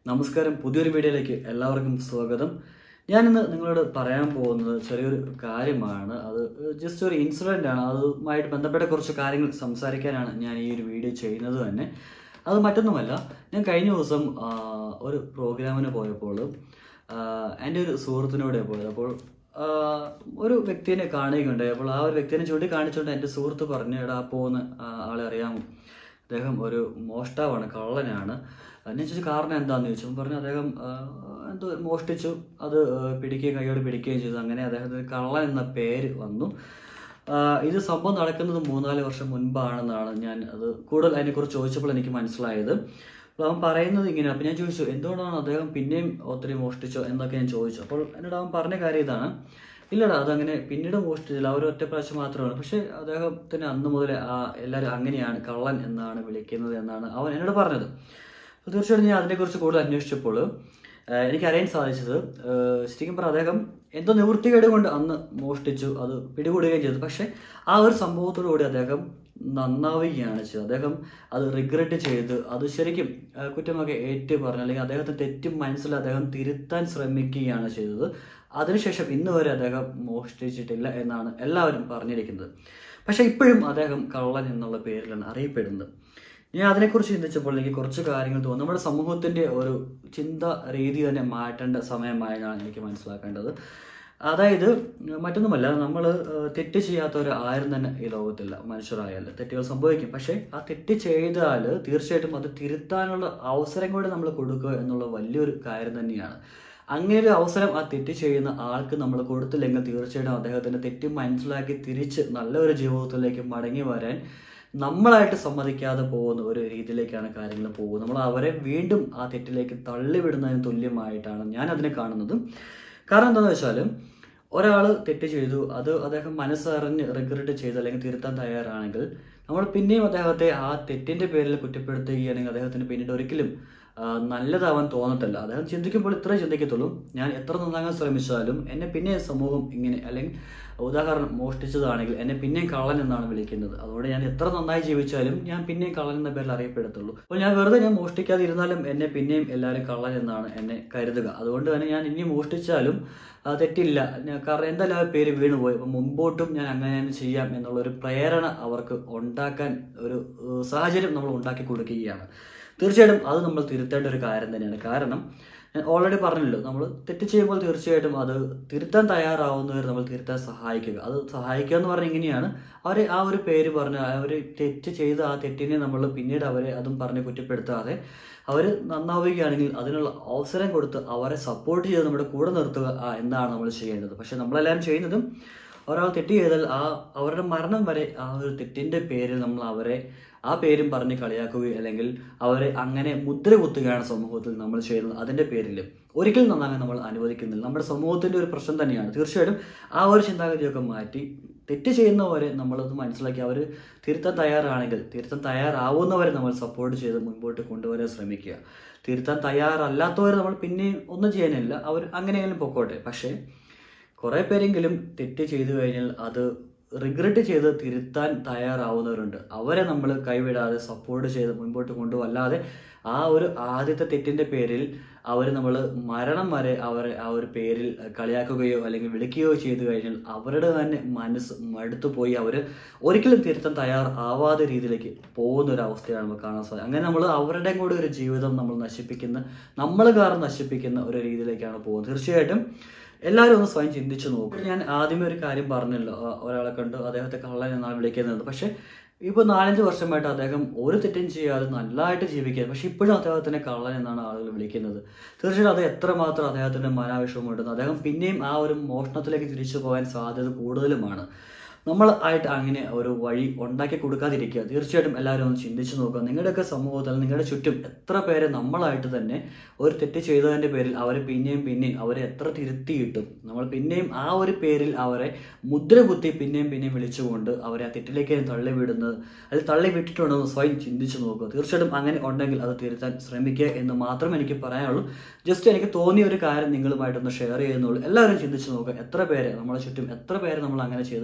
നമസ്കാരം പുതിയൊരു വീഡിയോയിലേക്ക് എല്ലാവർക്കും സ്വാഗതം ഞാനിന്ന് നിങ്ങളോട് പറയാൻ പോകുന്നത് ചെറിയൊരു കാര്യമാണ് അത് ജസ്റ്റ് ഒരു ഇൻസിഡൻ്റ് ആണ് അതുമായിട്ട് ബന്ധപ്പെട്ട കുറച്ച് കാര്യങ്ങൾ സംസാരിക്കാനാണ് ഞാൻ ഈ ഒരു വീഡിയോ ചെയ്യുന്നത് തന്നെ അത് മറ്റൊന്നുമല്ല ഞാൻ കഴിഞ്ഞ ദിവസം ആ, ഒരു പ്രോഗ്രാമിന് പോയപ്പോൾ ആ, എൻ്റെ ഒരു സുഹൃത്തിനോടെ പോയത് അപ്പോൾ ആ, ഒരു വ്യക്തിനെ കാണുകയുണ്ടായി അപ്പോൾ ആ ഒരു വ്യക്തിനെ ചൂണ്ടി കാണിച്ചുകൊണ്ട് എൻ്റെ സുഹൃത്ത് പറഞ്ഞു എടാ ആ പോകുന്ന ആ, ആളെ അറിയാമോ അദ്ദേഹം ഒരു മോഷ്ടാവാണ് കള്ളനാണ് ഞാൻ ചോദിച്ചു കാരണം എന്താണെന്ന് ചോദിച്ചു അപ്പം പറഞ്ഞു അദ്ദേഹം ആ, എന്തോ മോഷ്ടിച്ചു അത് ആ, പിടിക്കുകയും കൈയോട് പിടിക്കുകയും ചെയ്തു അങ്ങനെ അദ്ദേഹത്തിന് കള്ളൻ എന്ന പേര് വന്നു ആ, ഇത് സംഭവം നടക്കുന്നത് മൂന്നാല് വർഷം മുൻപാണെന്നാണ് ഞാൻ അത് കൂടുതൽ അതിനെക്കുറിച്ച് ചോദിച്ചപ്പോൾ എനിക്ക് മനസ്സിലായത് അപ്പോൾ അവൻ പറയുന്നത് ഇങ്ങനെ അപ്പം ഞാൻ ചോദിച്ചു എന്തുകൊണ്ടാണ് അദ്ദേഹം പിന്നെയും ഒത്തിരി മോഷ്ടിച്ചോ എന്നൊക്കെ ഞാൻ ചോദിച്ചു അപ്പോൾ എന്നോട് അവൻ പറഞ്ഞ കാര്യം ഇതാണ് ഇല്ലടാ അതങ്ങനെ പിന്നീട് മോഷ്ടിച്ചില്ല അവർ ഒറ്റ പ്രാവശ്യം മാത്രമാണ് പക്ഷേ അദ്ദേഹത്തിന് അന്ന് മുതൽ ആ എല്ലാവരും അങ്ങനെയാണ് കള്ളൻ എന്നാണ് വിളിക്കുന്നത് എന്നാണ് അവൻ എന്നോട് പറഞ്ഞത് അപ്പോൾ തീർച്ചയായിട്ടും ഞാൻ അതിനെക്കുറിച്ച് കൂടുതൽ അന്വേഷിച്ചപ്പോൾ ആ, എനിക്ക് അറിയാൻ സാധിച്ചത് ആ, ശരിക്കും പറഞ്ഞാൽ അദ്ദേഹം എന്തോ നിവൃത്തികേട് കൊണ്ട് അന്ന് മോഷ്ടിച്ചു അത് പിടികൂടുകയും ചെയ്തു പക്ഷേ ആ ഒരു സംഭവത്തോടുകൂടി അദ്ദേഹം നന്നാവുകയാണ് ചെയ്തത് അദ്ദേഹം അത് റിഗ്രറ്റ് ചെയ്ത് അത് ശരിക്കും ആ, കുറ്റമൊക്കെ ഏറ്റു പറഞ്ഞു അല്ലെങ്കിൽ അദ്ദേഹത്തിന് തെറ്റും മനസ്സിൽ അദ്ദേഹം തിരുത്താൻ ശ്രമിക്കുകയാണ് ചെയ്തത് അതിനുശേഷം ഇന്ന് വരെ അദ്ദേഹം മോഷ്ടിച്ചിട്ടില്ല എന്നാണ് എല്ലാവരും പറഞ്ഞിരിക്കുന്നത് പക്ഷേ ഇപ്പോഴും അദ്ദേഹം കള്ളൻ എന്നുള്ള പേരിലാണ് അറിയപ്പെടുന്നത് ഞാൻ അതിനെക്കുറിച്ച് ചിന്തിച്ചപ്പോൾ എനിക്ക് കുറച്ച് കാര്യങ്ങൾ തോന്നുന്നു നമ്മുടെ സമൂഹത്തിന്റെ ഒരു ചിന്ത രീതി തന്നെ മാറ്റേണ്ട സമയമായാണ് എനിക്ക് മനസ്സിലാക്കേണ്ടത് അതായത് മറ്റൊന്നുമല്ല നമ്മൾ തെറ്റ് ചെയ്യാത്തവർ ആരും തന്നെ ഈ ലോകത്തില്ല മനുഷ്യരായാൽ തെറ്റുകൾ സംഭവിക്കും പക്ഷേ ആ തെറ്റ് ചെയ്താൽ തീർച്ചയായിട്ടും അത് തിരുത്താനുള്ള അവസരം കൂടെ നമ്മൾ കൊടുക്കുക എന്നുള്ള വലിയൊരു കാര്യം തന്നെയാണ് അങ്ങനെ ഒരു അവസരം ആ തെറ്റ് ചെയ്യുന്ന ആൾക്ക് നമ്മൾ കൊടുത്തില്ലെങ്കിൽ തീർച്ചയായിട്ടും അദ്ദേഹത്തിന്റെ തെറ്റ് മനസ്സിലാക്കി തിരിച്ച് നല്ലൊരു ജീവിതത്തിലേക്ക് മടങ്ങി വരാൻ നമ്മളായിട്ട് സമ്മതിക്കാതെ പോകുന്ന ഒരു രീതിയിലേക്കാണ് കാര്യങ്ങൾ പോകുന്നത് നമ്മൾ അവരെ വീണ്ടും ആ തെറ്റിലേക്ക് തള്ളിവിടുന്നതിന് തുല്യമായിട്ടാണ് ഞാൻ അതിനെ കാണുന്നത് കാരണം എന്താണെന്ന് വെച്ചാൽ ഒരാൾ തെറ്റ് ചെയ്തു അത് അദ്ദേഹം മനസ്സറിഞ്ഞ് റിഗ്രറ്റ് ചെയ്ത് അല്ലെങ്കിൽ തിരുത്താൻ തയ്യാറാണെങ്കിൽ നമ്മൾ പിന്നെയും അദ്ദേഹത്തെ ആ തെറ്റിന്റെ പേരിൽ കുറ്റപ്പെടുത്തുകയാണെങ്കിൽ അദ്ദേഹത്തിന് പിന്നീട് ഒരിക്കലും ആ, നല്ലതാവാൻ തോന്നത്തില്ല അദ്ദേഹം ചിന്തിക്കുമ്പോൾ ഇത്രേ ചിന്തിക്കത്തുള്ളൂ ഞാൻ എത്ര നന്നാകാൻ ശ്രമിച്ചാലും എന്നെ പിന്നെ സമൂഹം ഇങ്ങനെ അല്ലെങ്കിൽ ഉദാഹരണം മോഷ്ടിച്ചതാണെങ്കിൽ എന്നെ പിന്നെയും കള്ളൻ എന്നാണ് വിളിക്കുന്നത് അതുകൊണ്ട് ഞാൻ എത്ര നന്നായി ജീവിച്ചാലും ഞാൻ പിന്നെയും കള്ളൻ എന്ന പേരിൽ അറിയപ്പെടത്തുള്ളൂ അപ്പോൾ ഞാൻ വെറുതെ ഞാൻ മോഷ്ടിക്കാതെ ഇരുന്നാലും എന്നെ പിന്നെയും എല്ലാവരും കള്ളൻ എന്നാണ് എന്നെ കരുതുക അതുകൊണ്ട് തന്നെ ഞാൻ ഇനി മോഷ്ടിച്ചാലും ആ, തെറ്റില്ല ഞാൻ- കാരണം എന്തായാലും ആ പേര് വീണുപോയി അപ്പം മുമ്പോട്ടും ഞാൻ അങ്ങനെ തന്നെ ചെയ്യാം എന്നുള്ള ഒരു പ്രേരണ അവർക്ക് ഉണ്ടാക്കാൻ ഒരു ഏഹ്, സാഹചര്യം നമ്മൾ ഉണ്ടാക്കി കൊടുക്കുകയാണ് തീർച്ചയായിട്ടും അത് നമ്മൾ തിരുത്തേണ്ട ഒരു കാര്യം തന്നെയാണ് കാരണം ഞാൻ ഓൾറെഡി പറഞ്ഞല്ലോ നമ്മൾ തെറ്റ് ചെയ്യുമ്പോൾ തീർച്ചയായിട്ടും അത് തിരുത്താൻ തയ്യാറാവുന്നവർ നമ്മൾ തിരുത്താൻ സഹായിക്കുക അത് സഹായിക്കുക എന്ന് പറഞ്ഞാൽ ഇങ്ങനെയാണ് അവരെ ആ ഒരു പേര് പറഞ്ഞ് അവർ തെറ്റ് ചെയ്ത ആ തെറ്റിനെ നമ്മൾ പിന്നീട് അവരെ അതും പറഞ്ഞ് കുറ്റപ്പെടുത്താതെ അവർ നന്നാവുകയാണെങ്കിൽ അതിനുള്ള അവസരം കൊടുത്ത് അവരെ സപ്പോർട്ട് ചെയ്ത് നമ്മുടെ കൂടെ നിർത്തുക ആ, എന്നാണ് നമ്മൾ ചെയ്യേണ്ടത് പക്ഷെ നമ്മളെല്ലാവരും ചെയ്യുന്നതും ഒരാൾ തെറ്റ് ചെയ്താൽ ആ അവരുടെ മരണം വരെ ആ ഒരു തെറ്റിന്റെ പേരിൽ നമ്മൾ അവരെ ആ പേരും പറഞ്ഞ് കളിയാക്കുകയോ അല്ലെങ്കിൽ അവരെ അങ്ങനെ മുദ്ര കുത്തുകയാണ് സമൂഹത്തിൽ നമ്മൾ ചെയ്യുന്നത് അതിന്റെ പേരിൽ ഒരിക്കലും നന്നാകാൻ നമ്മൾ അനുവദിക്കുന്നില്ല നമ്മുടെ സമൂഹത്തിന്റെ ഒരു പ്രശ്നം തന്നെയാണ് തീർച്ചയായിട്ടും ആ ഒരു ചിന്താഗതിയൊക്കെ മാറ്റി തെറ്റ് ചെയ്യുന്നവരെ നമ്മളത് മനസ്സിലാക്കി അവർ തിരുത്താൻ തയ്യാറാണെങ്കിൽ തിരുത്താൻ തയ്യാറാവുന്നവരെ നമ്മൾ സപ്പോർട്ട് ചെയ്ത് മുൻപോട്ട് കൊണ്ടുവരാൻ ശ്രമിക്കുക തിരുത്താൻ തയ്യാറല്ലാത്തവരെ നമ്മൾ പിന്നെയും ഒന്നും ചെയ്യാനില്ല അവർ അങ്ങനെയെങ്കിലും പൊക്കോട്ടെ പക്ഷേ കുറെ പേരെങ്കിലും തെറ്റ് ചെയ്തു കഴിഞ്ഞാൽ അത് റിഗ്രറ്റ് ചെയ്ത് തിരുത്താൻ തയ്യാറാവുന്നവരുണ്ട് അവരെ നമ്മൾ കൈവിടാതെ സപ്പോർട്ട് ചെയ്ത് മുൻപോട്ട് കൊണ്ടുവല്ലാതെ ആ ഒരു ആദ്യത്തെ തെറ്റിന്റെ പേരിൽ അവർ നമ്മൾ മരണം വരെ അവരെ ആ ഒരു പേരിൽ കളിയാക്കുകയോ അല്ലെങ്കിൽ വിളിക്കുകയോ ചെയ്തു കഴിഞ്ഞാൽ അവരുടെ തന്നെ മനസ്സ് മടുത്തു പോയി അവർ ഒരിക്കലും തിരുത്താൻ തയ്യാറാവാത്ത രീതിയിലേക്ക് പോകുന്ന ഒരു അവസ്ഥയാണ് നമുക്ക് കാണാൻ സാധിക്കും അങ്ങനെ നമ്മൾ അവരുടെയും കൂടി ഒരു ജീവിതം നമ്മൾ നശിപ്പിക്കുന്ന നമ്മൾ കാരണം നശിപ്പിക്കുന്ന ഒരു രീതിയിലേക്കാണ് പോകുന്നത് തീർച്ചയായിട്ടും എല്ലാവരും ഒന്ന് സ്വയം ചിന്തിച്ചു നോക്കും ഞാൻ ആദ്യമേ ഒരു കാര്യം പറഞ്ഞല്ലോ ആ, ഒരാളെ കണ്ടു അദ്ദേഹത്തെ കള്ളൻ എന്നാണ് വിളിക്കുന്നത് പക്ഷെ ഇപ്പൊ നാലഞ്ച് വർഷമായിട്ട് അദ്ദേഹം ഒരു തെറ്റും ചെയ്യാതെ നല്ലതായിട്ട് ജീവിക്കുക പക്ഷെ ഇപ്പോഴും അദ്ദേഹത്തിനെ കള്ളൻ എന്നാണ് ആളുകൾ വിളിക്കുന്നത് തീർച്ചയായിട്ടും അത് എത്രമാത്രം അദ്ദേഹത്തിന്റെ മനാവിഷമുണ്ടെന്ന് അദ്ദേഹം പിന്നെയും ആ ഒരു മോഷണത്തിലേക്ക് തിരിച്ചു പോകാൻ സാധ്യത കൂടുതലുമാണ് നമ്മൾ ആയിട്ട് അങ്ങനെ ഒരു വഴി ഉണ്ടാക്കി കൊടുക്കാതിരിക്കുക തീർച്ചയായിട്ടും എല്ലാവരും ഒന്ന് ചിന്തിച്ചു നോക്കുക നിങ്ങളുടെയൊക്കെ സമൂഹത്തിൽ നിങ്ങളുടെ ചുറ്റും എത്ര പേരെ നമ്മളായിട്ട് തന്നെ ഒരു തെറ്റ് ചെയ്തതിന്റെ പേരിൽ അവരെ പിന്നെയും പിന്നെയും അവരെ എത്ര തിരുത്തിയിട്ടും നമ്മൾ പിന്നെയും ആ ഒരു പേരിൽ അവരെ മുദ്ര കുത്തി പിന്നെയും പിന്നെയും വിളിച്ചുകൊണ്ട് അവരെ ആ തെറ്റിലേക്ക് തള്ളിവിടുന്നത് അത് തള്ളി വിട്ടിട്ടുണ്ടോ എന്ന് സ്വയം ചിന്തിച്ചു നോക്കുക തീർച്ചയായിട്ടും അങ്ങനെ ഉണ്ടെങ്കിൽ അത് തിരുത്താൻ ശ്രമിക്കുക എന്ന് മാത്രമേ എനിക്ക് പറയാനുള്ളൂ ജസ്റ്റ് എനിക്ക് തോന്നിയ ഒരു കാര്യം നിങ്ങളുമായിട്ടൊന്ന് ഷെയർ ചെയ്യുന്നുള്ളൂ എല്ലാവരും ചിന്തിച്ചു നോക്കുക എത്ര പേര് നമ്മളെ ചുറ്റും എത്ര പേര് നമ്മൾ അങ്ങനെ ചെയ്തിട്ടുണ്ട്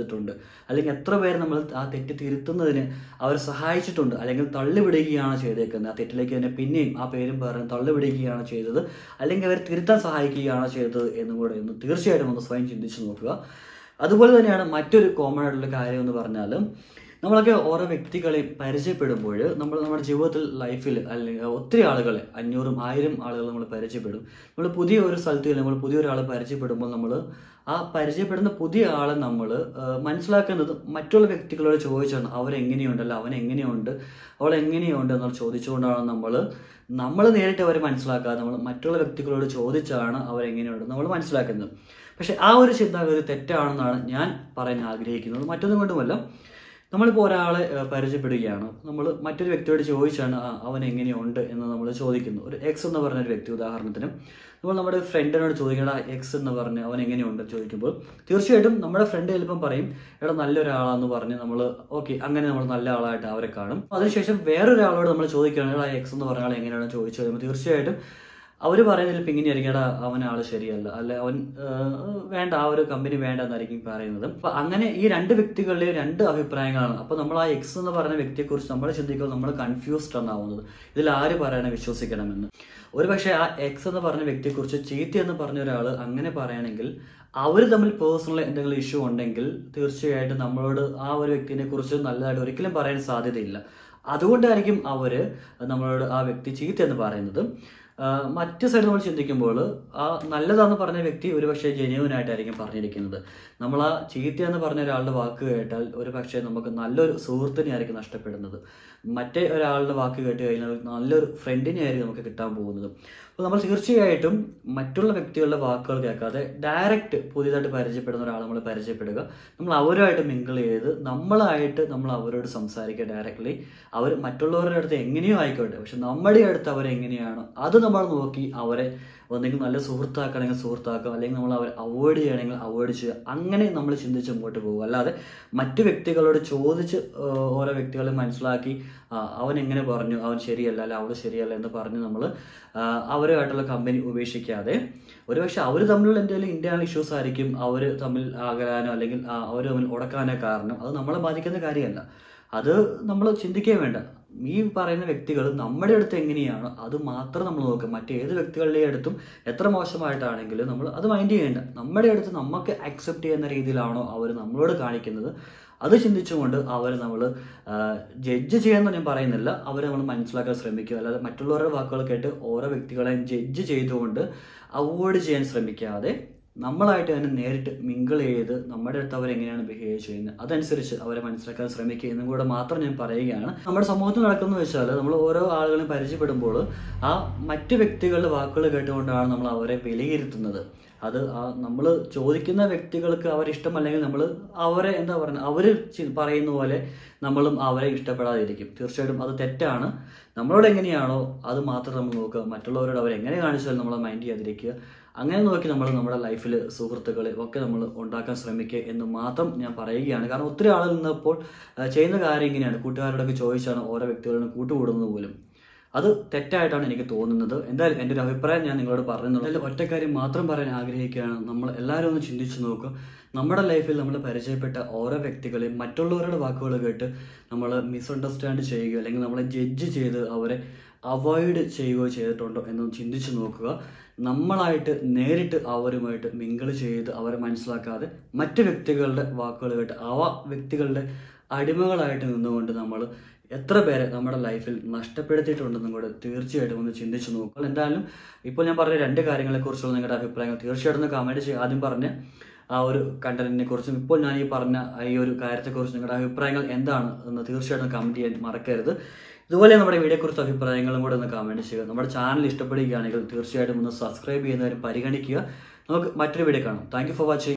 അല്ലെങ്കിൽ എത്ര പേര് നമ്മൾ ആ തെറ്റ് തിരുത്തുന്നതിന് അവർ സഹായിച്ചിട്ടുണ്ട് അല്ലെങ്കിൽ തള്ളിവിടുകയാണ് ചെയ്തേക്കുന്നത് ആ തെറ്റിലേക്ക് തന്നെ പിന്നെയും ആ പേരും പറഞ്ഞ് തള്ളിവിടുകയാണ് ചെയ്തത് അല്ലെങ്കിൽ അവർ തിരുത്താൻ സഹായിക്കുകയാണ് ചെയ്തത് എന്നും കൂടെ ഒന്ന് തീർച്ചയായിട്ടും ഒന്ന് സ്വയം ചിന്തിച്ചു നോക്കുക അതുപോലെ തന്നെയാണ് മറ്റൊരു കോമൺ ആയിട്ടുള്ള കാര്യം എന്ന് പറഞ്ഞാൽ നമ്മളൊക്കെ ഓരോ വ്യക്തികളെ പരിചയപ്പെടുമ്പോൾ നമ്മൾ നമ്മുടെ ജീവിതത്തിൽ ലൈഫിൽ അല്ലെങ്കിൽ ഒത്തിരി ആളുകളെ അഞ്ഞൂറും ആയിരം ആളുകൾ നമ്മൾ പരിചയപ്പെടും നമ്മൾ പുതിയ ഒരു സ്ഥലത്ത് നമ്മൾ പുതിയൊരാളെ പരിചയപ്പെടുമ്പോൾ നമ്മൾ ആ പരിചയപ്പെടുന്ന പുതിയ ആളെ നമ്മൾ മനസ്സിലാക്കുന്നത് മറ്റുള്ള വ്യക്തികളോട് ചോദിച്ചാണ് അവരെങ്ങനെയുണ്ട് അല്ല അവൻ എങ്ങനെയുണ്ട് അവൾ എങ്ങനെയുണ്ട് എന്നുള്ള ചോദിച്ചുകൊണ്ടാണ് നമ്മൾ നമ്മൾ നേരിട്ട് അവരെ മനസ്സിലാക്കാതെ നമ്മൾ മറ്റുള്ള വ്യക്തികളോട് ചോദിച്ചാണ് അവരെങ്ങനെയുണ്ട് നമ്മൾ മനസ്സിലാക്കുന്നത് പക്ഷെ ആ ഒരു ചിന്താഗതി തെറ്റാണെന്നാണ് ഞാൻ പറയാൻ ആഗ്രഹിക്കുന്നത് മറ്റൊന്നും കൊണ്ടുമല്ല നമ്മളിപ്പോൾ ഒരാളെ ഏഹ്, പരിചയപ്പെടുകയാണ് നമ്മൾ മറ്റൊരു വ്യക്തിയോട് ചോദിച്ചാണ് ആ, അവൻ എങ്ങനെയുണ്ട് എന്ന് നമ്മൾ ചോദിക്കുന്നു ഒരു എക്സ് എന്ന് പറഞ്ഞ ഒരു വ്യക്തി ഉദാഹരണത്തിന് നമ്മൾ നമ്മുടെ ഫ്രണ്ടിനോട് ചോദിക്കണം ആ എക്സ് എന്ന് പറഞ്ഞ് അവൻ എങ്ങനെയുണ്ട് എന്ന് ചോദിക്കുമ്പോൾ തീർച്ചയായിട്ടും നമ്മുടെ ഫ്രണ്ട് ചിലപ്പം പറയും എടാ നല്ലൊരാളാന്ന് പറഞ്ഞ് നമ്മൾ ഓക്കെ അങ്ങനെ നമ്മൾ നല്ല ആളായിട്ട് അവരെ കാണും അതിനുശേഷം വേറൊരാളോട് നമ്മൾ ചോദിക്കുകയാണ് ആ എക്സ് എന്ന് പറഞ്ഞ ആൾ എങ്ങനെയാണെന്ന് ചോദിച്ചു കഴിയുമ്പോൾ തീർച്ചയായിട്ടും അവർ പറയുന്നതിൽ ഇപ്പം ഇങ്ങനെയായിരിക്കും എടാ അവൻ ആള് ശരിയല്ല അല്ലെ അവൻ ആ, വേണ്ട ആ ഒരു കമ്പനി വേണ്ട എന്നായിരിക്കും പറയുന്നത് അപ്പൊ അങ്ങനെ ഈ രണ്ട് വ്യക്തികളുടെയും രണ്ട് അഭിപ്രായങ്ങളാണ് അപ്പൊ നമ്മൾ ആ എക്സ് എന്ന് പറയുന്ന വ്യക്തിയെക്കുറിച്ച് നമ്മൾ ചിന്തിക്കുമ്പോൾ നമ്മൾ കൺഫ്യൂസ്ഡ് ആവുന്നത് ഇതിൽ ആര് പറയണേ വിശ്വസിക്കണമെന്ന് ഒരു പക്ഷേ ആ എക്സ് എന്ന് പറഞ്ഞ വ്യക്തിയെക്കുറിച്ച് ചീത്ത എന്ന് പറഞ്ഞ ഒരാൾ അങ്ങനെ പറയുകയാണെങ്കിൽ അവർ തമ്മിൽ പേഴ്സണൽ എന്തെങ്കിലും ഇഷ്യൂ ഉണ്ടെങ്കിൽ തീർച്ചയായിട്ടും നമ്മളോട് ആ ഒരു വ്യക്തിനെ കുറിച്ച് നല്ലതായിട്ട് ഒരിക്കലും പറയാൻ സാധ്യതയില്ല അതുകൊണ്ടായിരിക്കും അവര് നമ്മളോട് ആ വ്യക്തി ചീത്ത എന്ന് പറയുന്നത് ആ, മറ്റ് സൈഡ് നമ്മൾ ചിന്തിക്കുമ്പോൾ ആ നല്ലതാന്ന് പറഞ്ഞ വ്യക്തി ഒരു പക്ഷേ ജെന്യൂൻ ആയിട്ടായിരിക്കും പറഞ്ഞിരിക്കുന്നത് നമ്മൾ ആ ചീത്ത എന്ന് പറഞ്ഞ ഒരാളുടെ വാക്ക് കേട്ടാൽ ഒരു പക്ഷേ നമുക്ക് നല്ലൊരു സുഹൃത്തിനെ ആയിരിക്കും നഷ്ടപ്പെടുന്നത് മറ്റേ ഒരാളുടെ വാക്ക് കേട്ട് കഴിഞ്ഞാൽ നല്ലൊരു ഫ്രണ്ടിനെ ആയിരിക്കും നമുക്ക് കിട്ടാൻ പോകുന്നത് അപ്പോൾ നമ്മൾ തീർച്ചയായിട്ടും മറ്റുള്ള വ്യക്തികളുടെ വാക്കുകൾ കേൾക്കാതെ ഡയറക്റ്റ് പുതിയതായിട്ട് പരിചയപ്പെടുന്ന ഒരാളെ നമ്മൾ പരിചയപ്പെടുക നമ്മൾ അവരുമായിട്ട് മിങ്കിൾ ചെയ്ത് നമ്മളായിട്ട് നമ്മൾ അവരോട് സംസാരിക്കുക ഡയറക്റ്റ്ലി അവർ മറ്റുള്ളവരുടെ അടുത്ത് എങ്ങനെയോ ആയിക്കോട്ടെ പക്ഷെ നമ്മുടെ അടുത്ത് അവരെങ്ങനെയാണോ അത് നമ്മൾ നോക്കി അവരെ ഒന്നെങ്കിൽ നല്ല സുഹൃത്താക്കണമെങ്കിൽ സുഹൃത്താക്കുക അല്ലെങ്കിൽ നമ്മൾ അവരെ അവോയ്ഡ് ചെയ്യണമെങ്കിൽ അവോയ്ഡ് ചെയ്യുക അങ്ങനെ നമ്മൾ ചിന്തിച്ച് മുമ്പോട്ട് പോകുക അല്ലാതെ മറ്റു വ്യക്തികളോട് ചോദിച്ച് ആ, ഓരോ വ്യക്തികളെ മനസ്സിലാക്കി ആ, അവൻ എങ്ങനെ പറഞ്ഞു അവൻ ശരിയല്ല അല്ല അവൾ ശരിയല്ല എന്ന് പറഞ്ഞ് നമ്മൾ അവരുമായിട്ടുള്ള കമ്പനി ഉപേക്ഷിക്കാതെ ഒരുപക്ഷെ അവർ തമ്മിലുള്ള എന്തെങ്കിലും ഇന്റേണൽ ഇഷ്യൂസ് ആയിരിക്കും അവർ തമ്മിൽ ആകലാനോ അല്ലെങ്കിൽ അവർ തമ്മിൽ ഉടക്കാനോ കാരണം അത് നമ്മളെ ബാധിക്കുന്ന കാര്യമല്ല അത് നമ്മൾ ചിന്തിക്കുകയും വേണ്ട ഈ പറയുന്ന വ്യക്തികൾ നമ്മുടെ അടുത്ത് എങ്ങനെയാണോ അത് മാത്രം നമ്മൾ നോക്കുക മറ്റേത് വ്യക്തികളുടെ അടുത്തും എത്ര മോശമായിട്ടാണെങ്കിലും നമ്മൾ അത് മൈൻഡ് ചെയ്യേണ്ട നമ്മുടെ അടുത്ത് നമുക്ക് അക്സെപ്റ്റ് ചെയ്യുന്ന രീതിയിലാണോ അവർ നമ്മളോട് കാണിക്കുന്നത് അത് ചിന്തിച്ചുകൊണ്ട് അവർ നമ്മൾ ജഡ്ജ് ചെയ്യാന്ന് ഞാൻ പറയുന്നില്ല അവരെ നമ്മൾ മനസ്സിലാക്കാൻ ശ്രമിക്കുക അല്ലാതെ മറ്റുള്ളവരുടെ വാക്കുകൾ കേട്ട് ഓരോ വ്യക്തികളെയും ജഡ്ജ് ചെയ്തുകൊണ്ട് അവോയ്ഡ് ചെയ്യാൻ ശ്രമിക്കാതെ നമ്മളായിട്ട് തന്നെ നേരിട്ട് മിങ്കിൾ ചെയ്ത് നമ്മുടെ അടുത്ത് അവരെങ്ങനെയാണ് ബിഹേവ് ചെയ്യുന്നത് അതനുസരിച്ച് അവരെ മനസ്സിലാക്കാൻ ശ്രമിക്കുക എന്നും കൂടെ മാത്രം ഞാൻ പറയുകയാണ് നമ്മുടെ സമൂഹത്തിൽ നടക്കുന്ന വെച്ചാൽ നമ്മൾ ഓരോ ആളുകളെയും പരിചയപ്പെടുമ്പോൾ ആ മറ്റു വ്യക്തികളുടെ വാക്കുകൾ കേട്ടുകൊണ്ടാണ് നമ്മൾ അവരെ വിലയിരുത്തുന്നത് അത് ആ നമ്മൾ ചോദിക്കുന്ന വ്യക്തികൾക്ക് അവരിഷ്ടമല്ലെങ്കിൽ നമ്മൾ അവരെ എന്താ പറയുക അവർ പറയുന്ന പോലെ നമ്മളും അവരെ ഇഷ്ടപ്പെടാതിരിക്കും തീർച്ചയായിട്ടും അത് തെറ്റാണ് നമ്മളോട് എങ്ങനെയാണോ അത് മാത്രം നമ്മൾ നോക്കുക മറ്റുള്ളവരോട് അവർ എങ്ങനെ കാണിച്ചാലും നമ്മളെ മൈൻഡ് ചെയ്യാതിരിക്കുക അങ്ങനെ നോക്കി നമ്മൾ നമ്മുടെ ലൈഫിൽ സുഹൃത്തുക്കളെ ഒക്കെ നമ്മൾ ഉണ്ടാക്കാൻ ശ്രമിക്കുക എന്ന് മാത്രം ഞാൻ പറയുകയാണ് കാരണം ഒത്തിരി ആളുകൾ ഇന്നിപ്പോൾ ആ, ചെയ്യുന്ന കാര്യം ഇങ്ങനെയാണ് കൂട്ടുകാരോടൊക്കെ ചോദിച്ചാണ് ഓരോ വ്യക്തികളോട് കൂട്ടുകൂടുന്നത് പോലും അത് തെറ്റായിട്ടാണ് എനിക്ക് തോന്നുന്നത് എന്തായാലും എൻ്റെ ഒരു അഭിപ്രായം ഞാൻ നിങ്ങളോട് പറയുന്നത് അതിൽ ഒറ്റ കാര്യം മാത്രം പറയാൻ ആഗ്രഹിക്കുകയാണ് നമ്മൾ എല്ലാവരും ഒന്ന് ചിന്തിച്ചു നോക്കുക നമ്മുടെ ലൈഫിൽ നമ്മൾ പരിചയപ്പെട്ട ഓരോ വ്യക്തികളെയും മറ്റുള്ളവരുടെ വാക്കുകൾ കേട്ട് നമ്മൾ മിസ്അണ്ടർസ്റ്റാൻഡ് ചെയ്യുകയോ അല്ലെങ്കിൽ നമ്മളെ ജഡ്ജ് ചെയ്ത് അവരെ അവോയ്ഡ് ചെയ്യുകയോ ചെയ്തിട്ടുണ്ടോ എന്നൊന്ന് ചിന്തിച്ചു നോക്കുക നമ്മളായിട്ട് നേരിട്ട് അവരുമായിട്ട് മിങ്കിൾ ചെയ്ത് അവരെ മനസ്സിലാക്കാതെ മറ്റു വ്യക്തികളുടെ വാക്കുകൾ കേട്ട് അവ വ്യക്തികളുടെ അടിമകളായിട്ട് നിന്നുകൊണ്ട് നമ്മൾ എത്ര പേരെ നമ്മുടെ ലൈഫിൽ നഷ്ടപ്പെടുത്തിയിട്ടുണ്ടെന്നും കൂടെ തീർച്ചയായിട്ടും ഒന്ന് ചിന്തിച്ചു നോക്കുക എന്തായാലും ഇപ്പോൾ ഞാൻ പറഞ്ഞ രണ്ട് കാര്യങ്ങളെ കുറിച്ചുള്ള നിങ്ങളുടെ അഭിപ്രായങ്ങൾ തീർച്ചയായിട്ടും ഒന്ന് കമൻറ്റ് ചെയ്യുക ആദ്യം പറഞ്ഞ ആ ഒരു കണ്ടന്റിനെ കുറിച്ചും ഇപ്പോൾ ഞാൻ ഈ പറഞ്ഞ ഈ ഒരു കാര്യത്തെക്കുറിച്ച് നിങ്ങളുടെ അഭിപ്രായങ്ങൾ എന്താണ് എന്ന് തീർച്ചയായിട്ടും കമൻറ്റ് ചെയ്യാൻ മറക്കരുത് ഇതുപോലെ നമ്മുടെ വീഡിയോ കുറിച്ച് അഭിപ്രായങ്ങളും കൂടെ ഒന്ന് കമൻറ്റ് ചെയ്യുക നമ്മുടെ ചാനൽ ഇഷ്ടപ്പെടുകയാണെങ്കിൽ തീർച്ചയായിട്ടും ഒന്ന് സബ്സ്ക്രൈബ് ചെയ്യുന്നവരും പരിഗണിക്കുക നമുക്ക് മറ്റൊരു വീഡിയോ കാണാം താങ്ക് യു ഫോർ വാച്ചിങ്